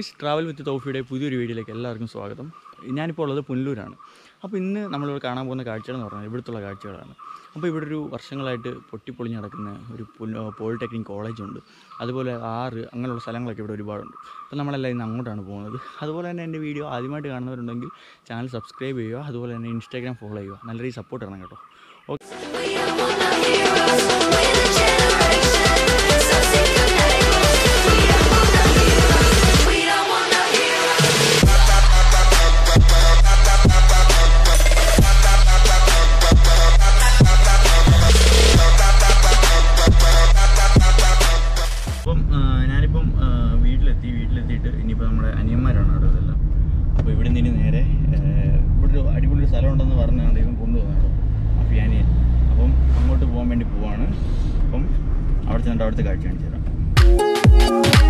Guys travel with തൗഫിയുടെ പുതിയൊരു വീഡിയോയിലേക്ക് എല്ലാവർക്കും സ്വാഗതം ഞാനിപ്പോൾ ഉള്ളത് പുനലൂരാണ് അപ്പോൾ ഇന്ന് നമ്മളിവിടെ കാണാൻ പോകുന്ന കാഴ്ചകൾ എന്ന് പറഞ്ഞാൽ ഇവിടുത്തുള്ള കാഴ്ചകളാണ് അപ്പോൾ ഇവിടെ ഒരു വർഷങ്ങളായിട്ട് പൊട്ടിപ്പൊളിഞ്ഞ് നടക്കുന്ന ഒരു പോളിടെക്നിക് കോളേജുണ്ട് അതുപോലെ ആറ് അങ്ങനെയുള്ള സ്ഥലങ്ങളൊക്കെ ഇവിടെ ഒരുപാടുണ്ട് അപ്പോൾ നമ്മളെല്ലാം ഇന്ന് അങ്ങോട്ടാണ് പോകുന്നത് അതുപോലെ തന്നെ എൻ്റെ വീഡിയോ ആദ്യമായിട്ട് കാണുന്നവരുണ്ടെങ്കിൽ ചാനൽ സബ്സ്ക്രൈബ് ചെയ്യുക അതുപോലെ തന്നെ ഇൻസ്റ്റാഗ്രാം ഫോളോ ചെയ്യുക നല്ല രീതിയിൽ സപ്പോർട്ട് ചെയ്യണം കേട്ടോ okay We are one of heroes. We're the generation. So sick of heroes. We are one of heroes. We are one of heroes. അപ്പം ആ, ഞാനിപ്പം ആ, വീട്ടിലെത്തി വീട്ടിലെത്തിയിട്ട് ഇനിയിപ്പോൾ നമ്മുടെ അനിയന്മാരാണ് അവിടെ ഇതെല്ലാം അപ്പോൾ ഇവിടെ നിന്ന് ഇനി നേരെ ആ, ഇവിടെ ഒരു അടിപൊളി ഒരു സ്ഥലം ഉണ്ടെന്ന് പറഞ്ഞാണ് ഇവൻ കൊണ്ടുപോകുന്നത് അഫിയാനിയൻ അപ്പം അങ്ങോട്ട് പോകാൻ വേണ്ടി പോവാണ് അപ്പം അവിടെ ചെന്നിട്ട് അവിടുത്തെ കാഴ്ച കാണിച്ചു തരാം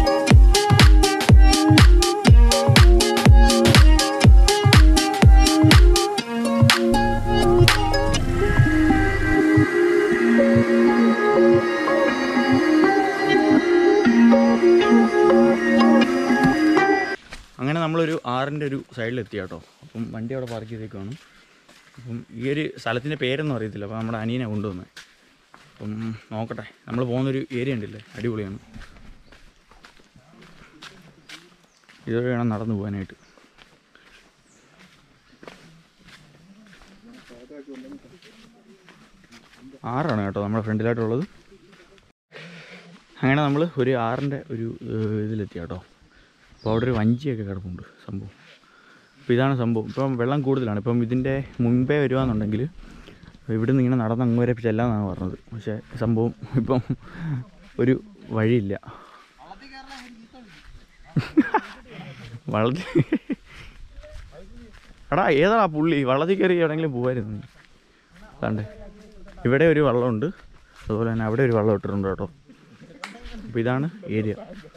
അങ്ങനെ നമ്മളൊരു ആറിൻ്റെ ഒരു സൈഡിലെത്തി കേട്ടോ അപ്പം വണ്ടി അവിടെ പാർക്ക് ചെയ്തേക്കാണ് അപ്പം ഈ ഒരു സ്ഥലത്തിൻ്റെ പേരൊന്നും അറിയത്തില്ല അപ്പോൾ നമ്മുടെ അനിയനെ കൊണ്ടുവന്നത് അപ്പം നോക്കട്ടെ നമ്മൾ പോകുന്നൊരു ഏരിയ ഉണ്ടല്ലേ അടിപൊളിയാണ് ഇതുവഴി വേണം നടന്നു പോകാനായിട്ട് ആറാണ് കേട്ടോ നമ്മുടെ ഫ്രണ്ടിലായിട്ടുള്ളത് അങ്ങനെ നമ്മൾ ഒരു ആറിൻ്റെ ഒരു ഏഹ്, ഇതിലെത്തി കേട്ടോ അപ്പോൾ അവിടെ ഒരു വഞ്ചിയൊക്കെ കിടപ്പുണ്ട് സംഭവം അപ്പോൾ ഇതാണ് സംഭവം ഇപ്പം വെള്ളം കൂടുതലാണ് ഇപ്പം ഇതിൻ്റെ മുൻപേ വരുവാന്നുണ്ടെങ്കിൽ ഇവിടെ നിന്ന് ഇങ്ങനെ നടന്ന് അങ്ങ് വരെ ചെല്ലാമെന്നാണ് പറഞ്ഞത് പക്ഷേ സംഭവം ഇപ്പം ഒരു വഴിയില്ല വള്ളത്തിൽ എടാ ഏതാ പുള്ളി വള്ളത്തിൽ കയറി എവിടെയെങ്കിലും പോകായിരുന്നു അതാണ്ട് ഇവിടെ ഒരു വള്ളമുണ്ട് അതുപോലെ തന്നെ അവിടെ ഒരു വള്ളം ഇട്ടിട്ടുണ്ട് കേട്ടോ അപ്പോൾ ഇതാണ് ഏരിയ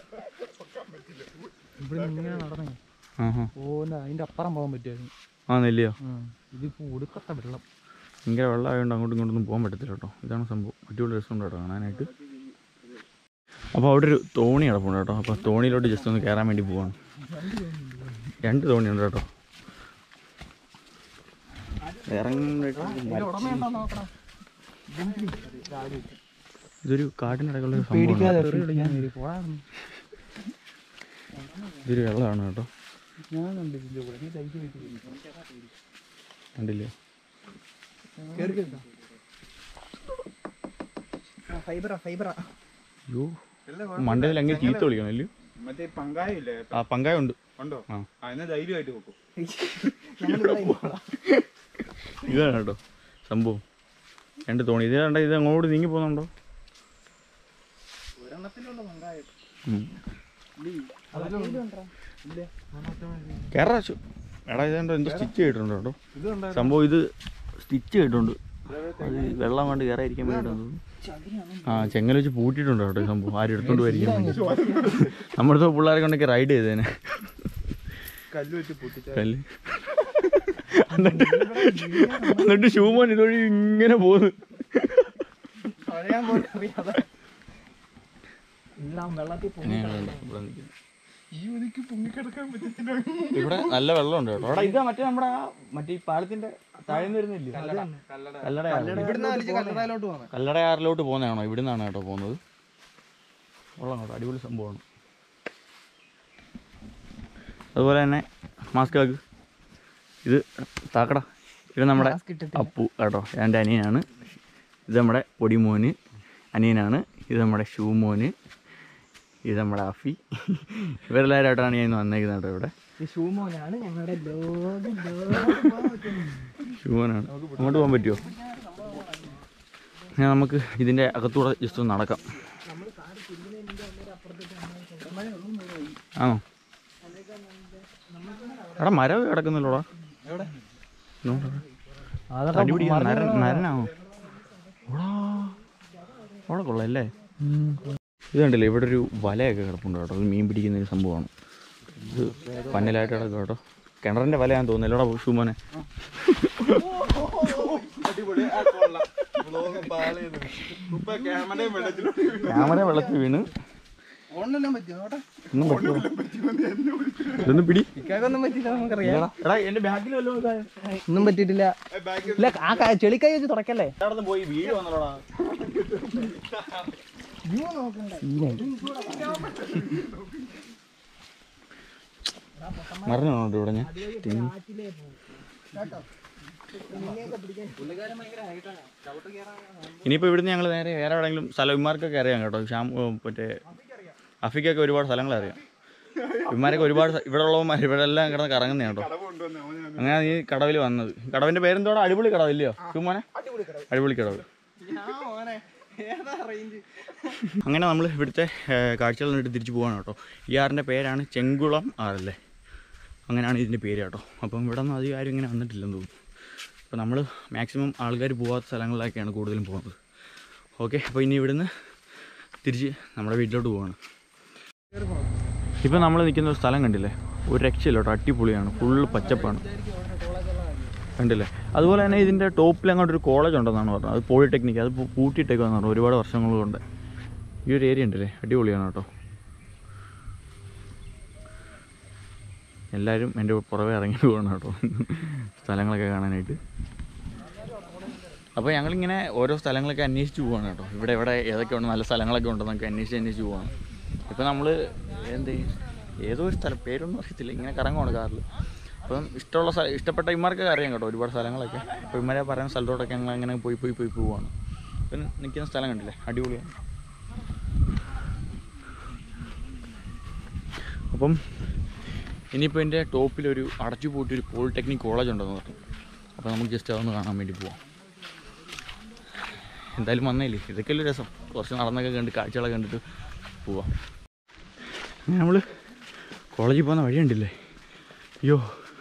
ഇവിടെ ഇങ്ങനെ നടന്നേ ആഹാ പോകുന്ന അതിന്റെ അപ്പുറം പോകാൻ പറ്റുമായിരുന്നു ആ നെല്ലിയോ ഇതിപ്പോ ഒടുക്കത്തെ വെള്ളം ഭയങ്കര വെള്ളമായതുകൊണ്ട് അങ്ങോട്ടും ഇങ്ങോട്ടൊന്നും പോകാൻ പറ്റത്തില്ല കേട്ടോ ഇതാണ് സംഭവം അടിപൊളി രസമുണ്ട് കേട്ടോ കാണാനായിട്ട് അപ്പോൾ അവിടെ ഒരു തോണി കിടപ്പുണ്ട് കേട്ടോ അപ്പോൾ തോണിയിലോട്ട് ജസ്റ്റ് ഒന്ന് കയറാൻ വേണ്ടി പോവാണ് രണ്ട് തോണിയുണ്ട് കേട്ടോ ഇറങ്ങാനായിട്ട് ഇതൊരു കാട്ടിനിടയ്ക്കുള്ള ഒരു സംഭവമാണ് ഇതൊരു വെള്ളമാണ് കേട്ടോ ഞാൻ കണ്ടില്ല കൂടെ നീ തയ്ച്ചു വെച്ചില്ല കണ്ടില്ലേ ഫൈബറാ ഫൈബറാ അയ്യോ മണ്ടയിൽ അങ്ങനെ ചീത്ത വിളിക്കണം അല്ലയോ മറ്റേ പങ്കായം ഇല്ലേ ആ പങ്കായ ഉണ്ട് ഉണ്ടോ ആ. ആ എന്നാ ധൈര്യമായിട്ട് നോക്കും ഇതാണ് കേട്ടോ സംഭവം രണ്ട് തോണി ഇത് കണ്ട ഇത് അങ്ങോട്ട് നീങ്ങി പോകുന്നുണ്ടോ ഉം. കേറാ ചു. എടാ ഇതെന്തോ എന്തോ സ്റ്റിച്ച് ചെയ്തിട്ടുണ്ട് കേട്ടോ സംഭവം ഇത് സ്റ്റിച്ച് ചെയ്തിട്ടുണ്ട് അത് വെള്ളം കൊണ്ട് കയറാതിരിക്കാൻ വേണ്ടിയിട്ടാണ് ആ ചെങ്ങൽ വെച്ച് പൂട്ടിയിട്ടുണ്ട് കേട്ടോ ഈ സംഭവം ആരും എടുത്തോണ്ട് പോയിരിക്കാൻ വേണ്ടി നമ്മുടെ അടുത്ത് പിള്ളേരെ കൊണ്ടൊക്കെ റൈഡ് ചെയ്തേനെ കല്ല് വെച്ച് പൊട്ടിച്ച കല്ല് എന്നിട്ട് എന്നിട്ട് ഷൂമോൻ ഇതുവഴി ഇങ്ങനെ പോകുന്നു പറയാൻ പോലും അറിയാതെ എല്ലാം വെള്ളത്തിൽ പോകും ഈ ഒതുക്കി പൊങ്ങിക്കിടക്കാൻ പറ്റത്തില്ല ഇവിടെ നല്ല വെള്ളമുണ്ട് കേട്ടോ അവിടെ ഇതാ മറ്റേ നമ്മുടെ ആ മറ്റേ ഈ പാലത്തിന്റെ താഴെ വരുന്നില്ലേ കല്ലട കല്ലടയിലോട്ട് പോകാൻ കല്ലടയാറിലോട്ട് പോകുന്നതാണോ ഇവിടെ നിന്നാണ് കേട്ടോ പോകുന്നത് കൊള്ളാം കേട്ടോ അടിപൊളി സംഭവമാണ് അതുപോലെ തന്നെ മാസ്ക് ആക്ക് ഇത് താക്കട ഇത് നമ്മുടെ അപ്പു കേട്ടോ എൻ്റെ അനിയനാണ് ഇത് നമ്മുടെ പൊടിമോന് അനിയനാണ് ഇത് നമ്മുടെ ഷൂമോന് ഇത് നമ്മുടെ അഫി ഇവരെല്ലാവരുമായിട്ടാണ് ഞാൻ ഇന്ന് വന്നേക്കുന്നത് കേട്ടോ ഇവിടെ ഷൂമോനാണ് ഞങ്ങളുടെ ലോകം ഷൂമോനാണ് അങ്ങോട്ട് പോകാൻ പറ്റുമോ ഞാൻ നമുക്ക് ഇതിൻ്റെ അകത്തൂടെ ജസ്റ്റ് ഒന്ന് നടക്കാം ആണോ എടാ മരം കിടക്കുന്നില്ലോടാ തടി പിടിക്കുന്ന നരൻ നരനാണോ ഓടാ അവിടെ കൊള്ളാം അല്ലേ ഇത് കണ്ടില്ലേ ഇവിടെ ഒരു വലയൊക്കെ കിടപ്പുണ്ട് കേട്ടോ അത് മീൻ പിടിക്കുന്ന ഒരു സംഭവമാണ് ഇത് പന്നലായിട്ട് കിടക്കും കേട്ടോ കിണറിൻ്റെ വലയാന്ന് തോന്നുന്നില്ലോടാ ഷൂമോനെ അടിപൊളി ആ കൊള്ളാം വ്ളോഗ് പാളയുന്നു ഇപ്പൊ ക്യാമറയും വെള്ളത്തിലോട്ട് ക്യാമറ വെള്ളത്തിൽ വീണ് ഓണെല്ലാം പറ്റിയോ നോട്ടെ ഒന്നും പറ്റില്ല ഇതൊന്നും പിടി ഇക്കാക്കൊന്നും പറ്റില്ല നമുക്കറിയാം എടാ എന്റെ ബാഗിൽ വല്ലതും ഇതായോ? ഒന്നും പറ്റിയിട്ടില്ല ഇല്ല ആ ക- ചെളിക്കൈ വെച്ച് തുടക്കല്ലേ എല്ലായിടത്തും പോയി വീട് വന്നോടാ മറന്നു ഇവിടെ ഞാൻ തിങ്ങി. ഇനിയിപ്പോൾ ഇവിടുന്ന് ഞങ്ങൾ നേരെ വേറെ എവിടെയെങ്കിലും സ്ഥലം ഇമാർക്കൊക്കെ അറിയാം കേട്ടോ ശ്യാം ഓ, മറ്റേ അഫിക്കൊക്കെ ഒരുപാട് സ്ഥലങ്ങൾ അറിയാം ഇമാരൊക്കെ ഒരുപാട് സ്ഥ- ഇവിടെ ഉള്ളവന്മാർ ഇവിടെ എല്ലാം കിടന്ന് കറങ്ങുന്ന കേട്ടോ അങ്ങനെ നീ കടവിൽ വന്നത് കടവിന്റെ പേരെന്തോടാ അടിപൊളി കടവില്ലയോ ചുമ്മാനെ അടിപൊളി കടവ് അങ്ങനെ നമ്മൾ ഇവിടുത്തെ ഏഹ്, കാഴ്ചകൾ കണ്ടിട്ട് തിരിച്ചു പോവാണ് കേട്ടോ ഈ ആറിൻ്റെ പേരാണ് ചെങ്കുളം ആറല്ലേ അങ്ങനെയാണ് ഇതിൻ്റെ പേര് കേട്ടോ അപ്പം ഇവിടെ ഒന്നും അധികം ആരും ഇങ്ങനെ വന്നിട്ടില്ലെന്ന് തോന്നുന്നു അപ്പോൾ നമ്മൾ മാക്സിമം ആൾക്കാർ പോകാത്ത സ്ഥലങ്ങളിലൊക്കെയാണ് കൂടുതലും പോകുന്നത് ഓക്കെ അപ്പോൾ ഇനി ഇവിടുന്ന് തിരിച്ച് നമ്മുടെ വീട്ടിലോട്ട് പോവാണ് ഇപ്പോൾ നമ്മൾ നിൽക്കുന്ന ഒരു സ്ഥലം കണ്ടില്ലേ ഒരു രക്ഷയില്ല കേട്ടോ അടിപൊളിയാണ് ഫുള്ള് പച്ചപ്പാണ് കണ്ടില്ലേ അതുപോലെ തന്നെ ഇതിൻ്റെ ടോപ്പിൽ അങ്ങോട്ട് ഒരു കോളേജ് ഉണ്ടെന്നാണ് പറഞ്ഞത് അത് പോളിടെക്നിക് അത് പൂ- പൂട്ടിയിട്ടേക്കാന്ന് പറഞ്ഞു ഒരുപാട് വർഷങ്ങൾ കൊണ്ട് ഈ ഒരു ഏരിയ ഉണ്ടല്ലേ അടിപൊളിയാണ് കേട്ടോ എല്ലാവരും എൻ്റെ പുറവെ ഇറങ്ങി പോകണം കേട്ടോ സ്ഥലങ്ങളൊക്കെ കാണാനായിട്ട് അപ്പോൾ ഞങ്ങളിങ്ങനെ ഓരോ സ്ഥലങ്ങളൊക്കെ അന്വേഷിച്ച് പോവാണ് കേട്ടോ ഇവിടെ ഇവിടെ ഏതൊക്കെ ഉണ്ട് നല്ല സ്ഥലങ്ങളൊക്കെ ഉണ്ടെന്നൊക്കെ അന്വേഷിച്ച് അന്വേഷിച്ച് പോവാണ് ഇപ്പോൾ നമ്മൾ എന്ത് ഏതോ ഒരു സ്ഥലം പേരൊന്നും അറിയത്തില്ല ഇങ്ങനെ കറങ്ങുവാണ് കാറിൽ അപ്പം ഇഷ്ടമുള്ള സ്ഥലം ഇഷ്ടപ്പെട്ട ഇമാർക്കൊക്കെ അറിയാം കേട്ടോ ഒരുപാട് സ്ഥലങ്ങളൊക്കെ അപ്പോൾ ഇമാരെ പറയുന്ന സ്ഥലത്തോട്ടൊക്കെ ഞങ്ങൾ അങ്ങനെ പോയി പോയി പോയി പോവാണ് ഇപ്പം നിൽക്കുന്ന സ്ഥലം കണ്ടില്ലേ അടിപൊളിയാണ് അപ്പം ഇനിയിപ്പോൾ എൻ്റെ ടോപ്പിലൊരു അടച്ചു പൂട്ടി ഒരു പോളിടെക്നിക് കോളേജ് ഉണ്ടെന്ന് പറഞ്ഞു അപ്പോൾ നമുക്ക് ജസ്റ്റ് അതൊന്ന് കാണാൻ വേണ്ടി പോവാം എന്തായാലും വന്നേലേ ഇതൊക്കെയല്ലേ രസം കുറച്ച് നടന്നൊക്കെ കണ്ട് കാഴ്ചകളൊക്കെ കണ്ടിട്ട് പോവാം അങ്ങനെ നമ്മൾ കോളേജിൽ പോകുന്ന വഴിയുണ്ടില്ലേ അയ്യോ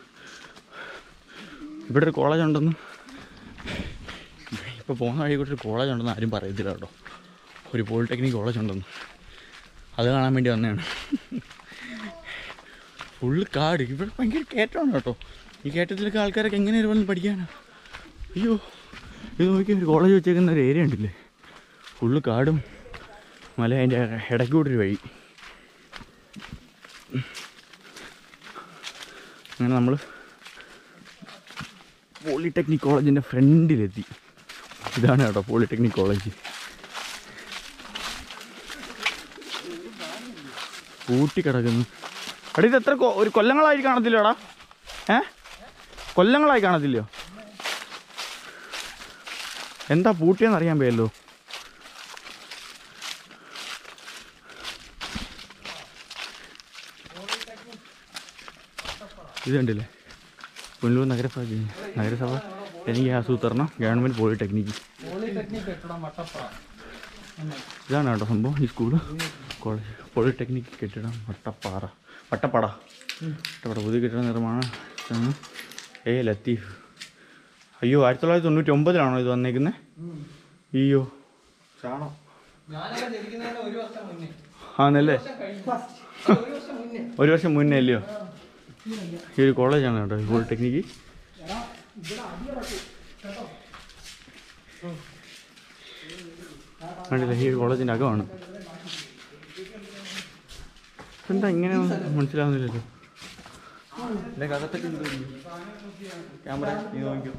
ഇവിടെ ഒരു കോളേജ് ഉണ്ടെന്ന് ഇപ്പോൾ പോകുന്ന വഴി കൂടെ ഒരു കോളേജ് ഉണ്ടെന്ന് ആരും പറയത്തില്ല കേട്ടോ ഒരു പോളിടെക്നിക് കോളേജ് ഉണ്ടെന്ന് അത് കാണാൻ വേണ്ടി വന്നതാണ് ഫുള്ള് കാട് ഇവിടെ ഭയങ്കര കയറ്റമാണ് കേട്ടോ ഈ കയറ്റത്തിലൊക്കെ ആൾക്കാരൊക്കെ എങ്ങനെ ഇവിടെ നിന്ന് പഠിക്കാനാ അയ്യോ ഇത് നോക്കി ഒരു കോളേജ് വെച്ചേക്കുന്ന ഒരു ഏരിയ ഉണ്ടല്ലേ ഫുള്ള് കാടും മല അതിൻ്റെ ഇടയ്ക്കൂടെ ഒരു വഴി അങ്ങനെ നമ്മൾ പോളിടെക്നിക് കോളേജിൻ്റെ ഫ്രണ്ടിലെത്തി ഇതാണ് കേട്ടോ പോളിടെക്നിക് കോളേജ് പൂട്ടി കിടക്കുന്നു എടാ ഇത് എത്ര കൊ- ഒരു കൊല്ലങ്ങളായി കാണത്തില്ലടാ ഏ കൊല്ലങ്ങളായി കാണത്തില്ലയോ എന്താ പൂട്ടിയെന്ന് അറിയാൻ പോയല്ലോ ഇത് കണ്ടില്ലേ പുനലൂർ നഗരസഭ നഗരസഭ എനിക്ക് ആസൂത്രണം ഗവൺമെൻറ് പോളിടെക്നിക്ക് ഇതാണ് കേട്ടോ സംഭവം ഈ സ്കൂള് കോളേജ് പോളിടെക്നിക് കെട്ടിടം വട്ടപ്പാറ വട്ടപ്പാട വട്ടപ്പാട പുതിയ കെട്ടിട നിർമ്മാണം ആണ്. ഏ ലത്തീഫ് അയ്യോ ആയിരത്തി തൊള്ളായിരത്തി തൊണ്ണൂറ്റി ഒമ്പതിലാണോ ഇത് വന്നേക്കുന്നത് അയ്യോ ചാണോ ഞാനൊക്കെ ജനിക്കുന്നതിന് ഒരു വർഷം മുന്നേ ആണല്ലേ ഒരു വർഷം മുന്നേ ഒരു വർഷം മുന്നേ അല്ലയോ ഈ ഒരു കോളേജാണ് കേട്ടോ ഈ പോളിടെക്നിക്ക് കണ്ടില്ല ഈ ഒരു കോളേജിൻ്റെ അകമാണ് എന്താ ഇങ്ങനെ മനസ്സിലാവുന്നില്ലല്ലോ ഇതിൻ്റെ അകത്തൊക്കെ ക്യാമറ നീ നോക്കിയോ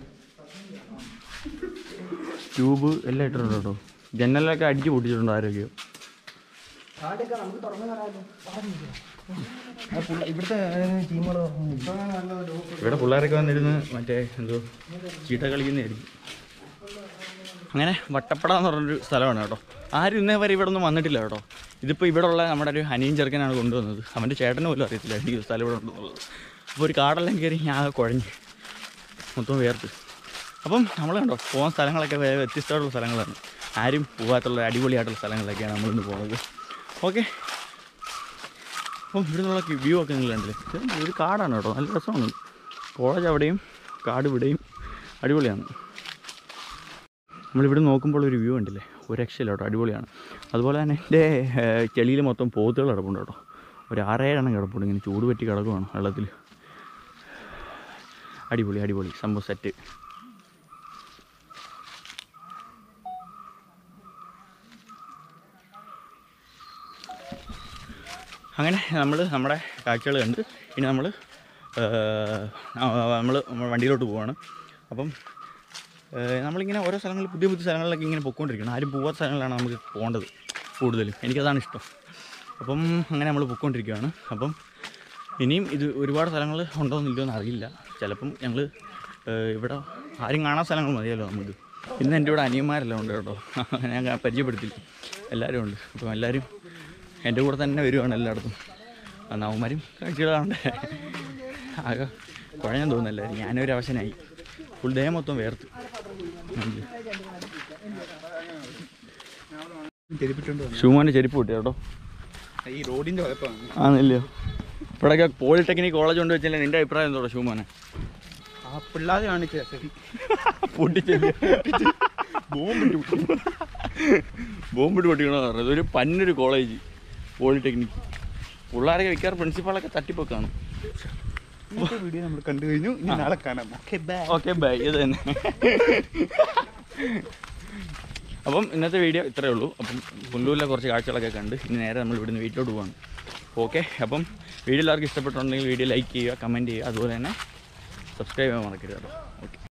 ട്യൂബ് എല്ലാം ഇട്ടിട്ടുണ്ട് കേട്ടോ ജനലൊക്കെ അടിച്ച് പൊട്ടിച്ചിട്ടുണ്ട് ആരൊക്കെയോ ആദ്യമൊക്കെ നമുക്ക് തുറന്നു തരാമല്ലോ ഇവിടുത്തെ ടീമുകൾ ഇവിടെ പിള്ളേരൊക്കെ വന്നിരുന്ന് മറ്റേ എന്തോ ചീട്ട കളിക്കുന്നതായിരിക്കും അങ്ങനെ വട്ടപ്പട എന്ന് പറഞ്ഞൊരു സ്ഥലമാണ് കേട്ടോ ആരും ഇന്നേ വരെ ഇവിടെ ഒന്നും വന്നിട്ടില്ല കേട്ടോ ഇതിപ്പോൾ ഇവിടെ ഉള്ള നമ്മുടെ ഒരു ഹനിയും ചെറുക്കനാണ് കൊണ്ടുവന്നത് അവൻ്റെ ചേട്ടന് പോലും അറിയത്തില്ല എനിക്ക് ഈ സ്ഥലം ഇവിടെ ഉണ്ടെന്നുള്ളത് അപ്പോൾ ഒരു കാടെല്ലാം കയറി ഞാൻ ആകെ കുഴഞ്ഞ് മൊത്തം വേർത്ത് അപ്പം നമ്മൾ കണ്ടോ പോകുന്ന സ്ഥലങ്ങളൊക്കെ വേറെ വ്യത്യസ്തമായിട്ടുള്ള സ്ഥലങ്ങളാണ് ആരും പോകാത്തുള്ള അടിപൊളിയായിട്ടുള്ള സ്ഥലങ്ങളിലൊക്കെയാണ് നമ്മളിന്ന് പോകുന്നത് ഓക്കെ അപ്പം ഇവിടെ നിന്നുള്ള വ്യൂ ഒക്കെ നിങ്ങൾ കണ്ടില്ലേ ഇത് ഒരു കാടാണ് കേട്ടോ നല്ല രസമാണ് കോളേജ് അവിടെയും കാട് ഇവിടെയും അടിപൊളിയാണ് നമ്മളിവിടെ നോക്കുമ്പോൾ ഒരു വ്യൂ ഉണ്ടല്ലേ ഒരു രക്ഷയില്ല കേട്ടോ അടിപൊളിയാണ് അതുപോലെ തന്നെ എൻ്റെ ചെളിയിൽ മൊത്തം പോത്തുകൾ കിടപ്പുണ്ട് കേട്ടോ ഒരു ആറേഴെണ്ണം കിടപ്പുണ്ട് ഇങ്ങനെ ചൂട് പറ്റി കിടക്കുവാണ് വെള്ളത്തിൽ അടിപൊളി അടിപൊളി സംഭവം സെറ്റ് അങ്ങനെ നമ്മൾ നമ്മുടെ കാഴ്ചകൾ കണ്ട് ഇനി നമ്മൾ നമ്മൾ വണ്ടിയിലോട്ട് പോവാണ് അപ്പം ഏഹ്, നമ്മളിങ്ങനെ ഓരോ സ്ഥലങ്ങളിൽ പുതിയ പുതിയ സ്ഥലങ്ങളിലൊക്കെ ഇങ്ങനെ പൊയ്ക്കൊണ്ടിരിക്കണം ആരും പോകാത്ത സ്ഥലങ്ങളിലാണ് നമുക്ക് പോകേണ്ടത് കൂടുതലും എനിക്കതാണ് ഇഷ്ടം അപ്പം അങ്ങനെ നമ്മൾ പൊയ്ക്കൊണ്ടിരിക്കുകയാണ് അപ്പം ഇനിയും ഇത് ഒരുപാട് സ്ഥലങ്ങൾ ഉണ്ടോ എന്നില്ലയോ എന്ന് അറിയില്ല ചിലപ്പം ഞങ്ങൾ ഇവിടെ ആരും കാണാൻ സ്ഥലങ്ങൾ മതിയല്ലോ നമുക്ക് ഇന്ന് എൻ്റെ ഇവിടെ അനിയന്മാരെല്ലാം ഉണ്ട് കേട്ടോ ഞാൻ കാ- പരിചയപ്പെടുത്തില്ല എല്ലാവരും ഉണ്ട് അപ്പം എല്ലാവരും എൻ്റെ കൂടെ തന്നെ വരുവാണ് എല്ലായിടത്തും എന്നാൽ അവന്മാരും കാഴ്ചകളാണ്ട് ആകെ കുഴഞ്ഞാൻ തോന്നുന്നില്ല ഞാനൊരു അവശനായി ഫുൾ ദേഹം മൊത്തം വേർത്ത് ചെരുപ്പിട്ടുണ്ട് ഷൂമാൻ്റെ ചെരുപ്പ് കിട്ടി കേട്ടോ ഈ റോഡിന്റെ കുഴപ്പമാണ് ആണല്ലയോ ഇവിടെയൊക്കെ പോളിടെക്നിക് കോളേജ് കൊണ്ട് വെച്ചാൽ നിൻ്റെ അഭിപ്രായം എന്തോടാ ഷൂമാനെ ആ പിള്ളേരെ കാണിച്ച പൊട്ടിച്ചില്ല ബോംബിട്ട് ബോംബിട്ട് പൊട്ടിക്കണോ പറഞ്ഞത് ഒരു പന്നൊരു കോളേജ് പോളിടെക്നിക് പിള്ളേരൊക്കെ മിക്കവാറും പ്രിൻസിപ്പാളൊക്കെ തട്ടിപ്പൊക്കാണ് ഇന്നത്തെ വീഡിയോ നമ്മൾ കണ്ടു കഴിഞ്ഞു ഇനി നാളെ കാണാം ഓക്കെ ബൈ ഓക്കെ ബൈ ഇത് തന്നെ അപ്പം ഇന്നത്തെ വീഡിയോ ഇത്രയേ ഉള്ളൂ അപ്പം പുല്ലൂരിലെ കുറച്ച് കാഴ്ചകളൊക്കെ കണ്ട് ഇനി നേരെ നമ്മൾ ഇവിടുന്ന് വീട്ടിലോട്ട് പോവാണ് ഓക്കെ അപ്പം വീഡിയോ എല്ലാവർക്കും ഇഷ്ടപ്പെട്ടുണ്ടെങ്കിൽ വീഡിയോ ലൈക്ക് ചെയ്യുക കമൻറ്റ് ചെയ്യുക അതുപോലെ തന്നെ സബ്സ്ക്രൈബ് ചെയ്യാൻ മറക്കരുത് കേട്ടോ ഓക്കെ